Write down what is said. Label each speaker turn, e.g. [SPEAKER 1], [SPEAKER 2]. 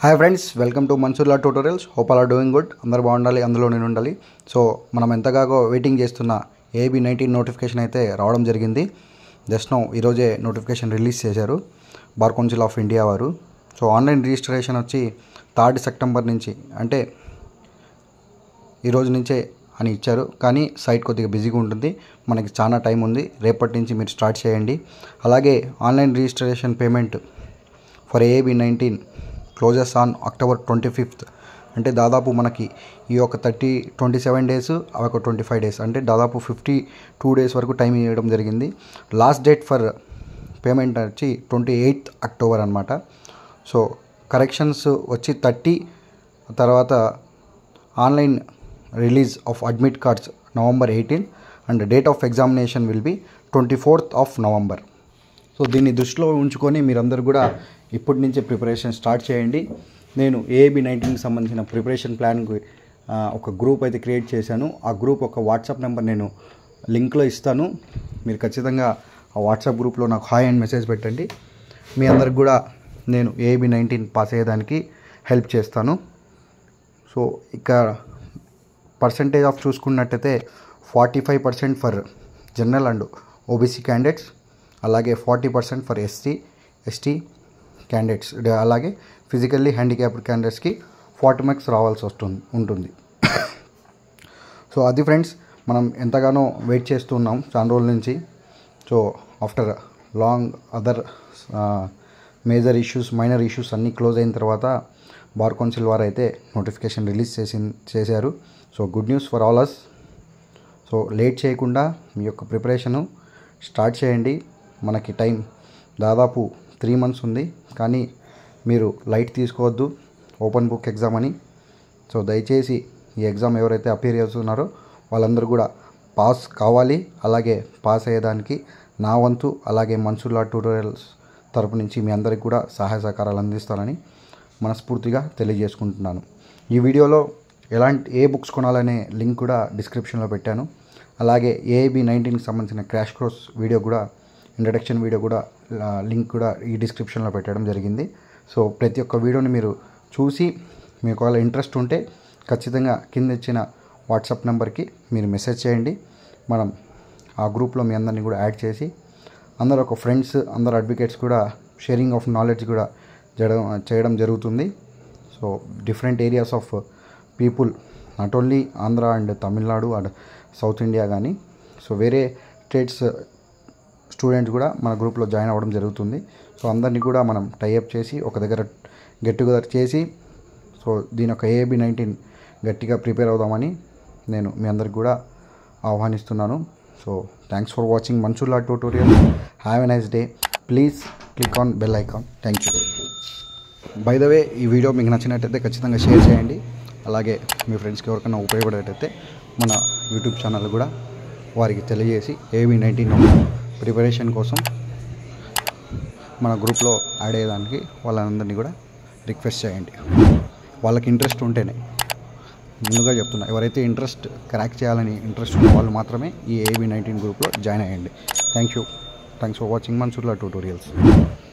[SPEAKER 1] hi friends welcome to Mansoor law tutorials hope all are doing good అందరూ బాగుండాలి అందులో నేను ఉండాలి సో మనం ఎంతగాగో వెయిటింగ్ చేస్తున్న ఏబీ నైన్టీన్ నోటిఫికేషన్ అయితే రావడం జరిగింది జస్ట్ నో ఈరోజే నోటిఫికేషన్ రిలీజ్ చేశారు బార్ కౌన్సిల్ ఆఫ్ ఇండియా వారు సో ఆన్లైన్ రిజిస్ట్రేషన్ వచ్చి థర్డ్ సెప్టెంబర్ నుంచి అంటే ఈ రోజు నుంచే అని ఇచ్చారు కానీ సైట్ కొద్దిగా బిజీగా ఉంటుంది మనకి చాలా టైం ఉంది రేపటి నుంచి మీరు స్టార్ట్ చేయండి అలాగే online registration payment for AB nineteen closes on October twenty fifth అంటే దాదాపు మనకి ఈ యొక్క థర్టీ ట్వంటీ సెవెన్ డేస్ ఒక ట్వంటీ ఫైవ్ డేస్ అంటే దాదాపు ఫిఫ్టీ టూ డేస్ వరకు టైం ఇవ్వడం జరిగింది లాస్ట్ డేట్ ఫర్ పేమెంట్ వచ్చి ట్వంటీ ఎయిత్ అక్టోబర్ అనమాట సో కరెక్షన్స్ వచ్చి థర్టీ తర్వాత online release of admit cards November eighteen and date of examination will be twenty fourth of November so దీన్ని దృష్టిలో ఉంచుకొని మీరందరూ కూడా ఇప్పటి నుంచే ప్రిపరేషన్ స్టార్ట్ చేయండి నేను ఏబి నైన్టీన్కి సంబంధించిన ప్రిపరేషన్ ప్లాన్కి ఆ, ఒక గ్రూప్ అయితే క్రియేట్ చేశాను ఆ గ్రూప్ ఒక వాట్సాప్ నెంబర్ నేను లింక్లో ఇస్తాను మీరు ఖచ్చితంగా ఆ వాట్సాప్ గ్రూప్లో నాకు హాయ్ అండ్ మెసేజ్ పెట్టండి మీ అందరికి కూడా నేను ఏబి నైన్టీన్ పాస్ అయ్యేదానికి హెల్ప్ చేస్తాను సో ఇక పర్సంటేజ్ ఆఫ్ చూసుకున్నట్టయితే forty five percent for general and OBC candidates అలాగే forty percent for ST ST candidates అలాగే ఫిజికల్లీ హ్యాండిక్యాప్డ్ క్యాండిడేట్స్కి ఫార్టీ మార్క్స్ రావాల్సి వస్తుంది ఉంటుంది సో అది ఫ్రెండ్స్ మనం ఎంతగానో వెయిట్ చేస్తున్నాం చాలా రోజుల నుంచి so after long other major issues minor issues అన్నీ క్లోజ్ అయిన తర్వాత బార్ కౌన్సిల్ వారు అయితే నోటిఫికేషన్ రిలీజ్ చేసి చేశారు so good news for all us so late చేయకుండా మీ యొక్క ప్రిపరేషను స్టార్ట్ చేయండి మనకి టైం దాదాపు త్రీ మంత్స్ ఉంది కానీ మీరు లైట్ తీసుకోవద్దు ఓపెన్ బుక్ ఎగ్జామ్ అని సో దయచేసి ఈ ఎగ్జామ్ ఎవరైతే అపేర్ చేస్తున్నారో వాళ్ళందరూ కూడా పాస్ కావాలి అలాగే పాస్ అయ్యేదానికి నా వంతు అలాగే మన్సూర్లా ట్యూటోరియల్స్ తరపు నుంచి మీ అందరికి కూడా సహాయ సహకారాలు అందిస్తానని మనస్ఫూర్తిగా తెలియజేసుకుంటున్నాను ఈ వీడియోలో ఎలాంటి ఏ బుక్స్ కొనాలనే లింక్ కూడా డిస్క్రిప్షన్లో పెట్టాను అలాగే ఏఐబి నైన్టీన్కి సంబంధించిన క్రాష్ కోర్స్ వీడియో కూడా ఇంట్రడక్షన్ వీడియో కూడా ఆ, లింక్ కూడా ఈ డిస్క్రిప్షన్లో పెట్టడం జరిగింది సో ప్రతి ఒక్క వీడియోని మీరు చూసి మీకు ఒకవేళ ఇంట్రెస్ట్ ఉంటే ఖచ్చితంగా కింద ఇచ్చిన వాట్సాప్ నెంబర్కి మీరు మెసేజ్ చేయండి మనం ఆ గ్రూప్లో మీ అందరినీ కూడా యాడ్ చేసి అందరూ ఒక ఫ్రెండ్స్ అందరు అడ్వకేట్స్ కూడా షేరింగ్ ఆఫ్ నాలెడ్జ్ కూడా జరగడం చేయడం జరుగుతుంది so different areas of people not only Andhra and Tamil Nadu and south India కానీ సో వేరే స్టేట్స్ స్టూడెంట్స్ కూడా మన గ్రూప్లో జాయిన్ అవ్వడం జరుగుతుంది సో అందరినీ కూడా మనం టైఅప్ చేసి ఒక దగ్గర గెట్ టుగెదర్ చేసి సో దీని ఒక ఏబి నైన్టీన్ గట్టిగా ప్రిపేర్ అవుదామని నేను మీ అందరికి కూడా ఆహ్వానిస్తున్నాను so thanks for watching Mansoor law tutorial have a nice day please click on bell icon thank you by the way ఈ వీడియో మీకు నచ్చినట్టయితే ఖచ్చితంగా షేర్ చేయండి అలాగే మీ ఫ్రెండ్స్కి ఎవరికైనా ఉపయోగపడేటైతే మన యూట్యూబ్ ఛానల్ కూడా వారికి తెలియజేసి ఏవి నైన్టీన్ ప్రిపరేషన్ కోసం మన గ్రూప్లో యాడ్ అయ్యేదానికి వాళ్ళందరినీ కూడా రిక్వెస్ట్ చేయండి వాళ్ళకి ఇంట్రెస్ట్ ఉంటేనే ముందుగా చెప్తున్నా ఎవరైతే ఇంట్రెస్ట్ క్రాక్ చేయాలని ఇంట్రెస్ట్ ఉన్న వాళ్ళు మాత్రమే ఈ ఏబీ నైన్టీన్ గ్రూప్లో జాయిన్ అయ్యండి thank you thanks for watching Mansoor law tutorials